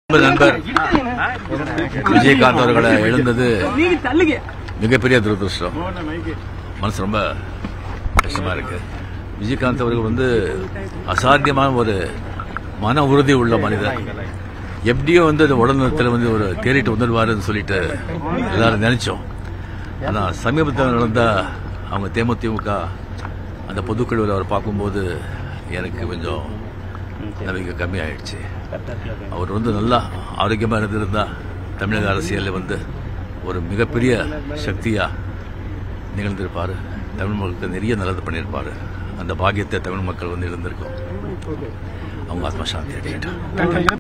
உங்கள் நண்பர் விஜயகாந்த் அவர்களை எழுந்தது நீங்க தள்ளுங்க மிகப்பெரிய துரதிருஷ்டம் மனசு ரொம்ப கஷ்டமா இருக்கு விஜயகாந்த் அவர்கள் வந்து அசாத்தியமான ஒரு மன உறுதி உள்ள மனிதர் எப்படியோ வந்து அந்த உடல்நலத்தில் வந்து ஒரு தேறிட்டு வந்துடுவாருன்னு சொல்லிட்டு எல்லாரும் நினைச்சோம் ஆனா சமீபத்தில் நடந்த அவங்க தேமுதிமுக அந்த பொதுக்குழுவில் அவர் பார்க்கும்போது எனக்கு கொஞ்சம் நம்பிக்கை கம்மியாயிடுச்சு அவர் வந்து நல்லா ஆரோக்கியமாக இருந்திருந்தா தமிழக அரசியலில் வந்து ஒரு மிகப்பெரிய சக்தியா நிகழ்ந்திருப்பார் தமிழ் மக்களுக்கு நிறைய நல்லது பண்ணியிருப்பார் அந்த பாக்கியத்தை தமிழ் மக்கள் வந்து இருந்திருக்கும் அவங்க ஆத்ம சாந்தி அடையட்டும்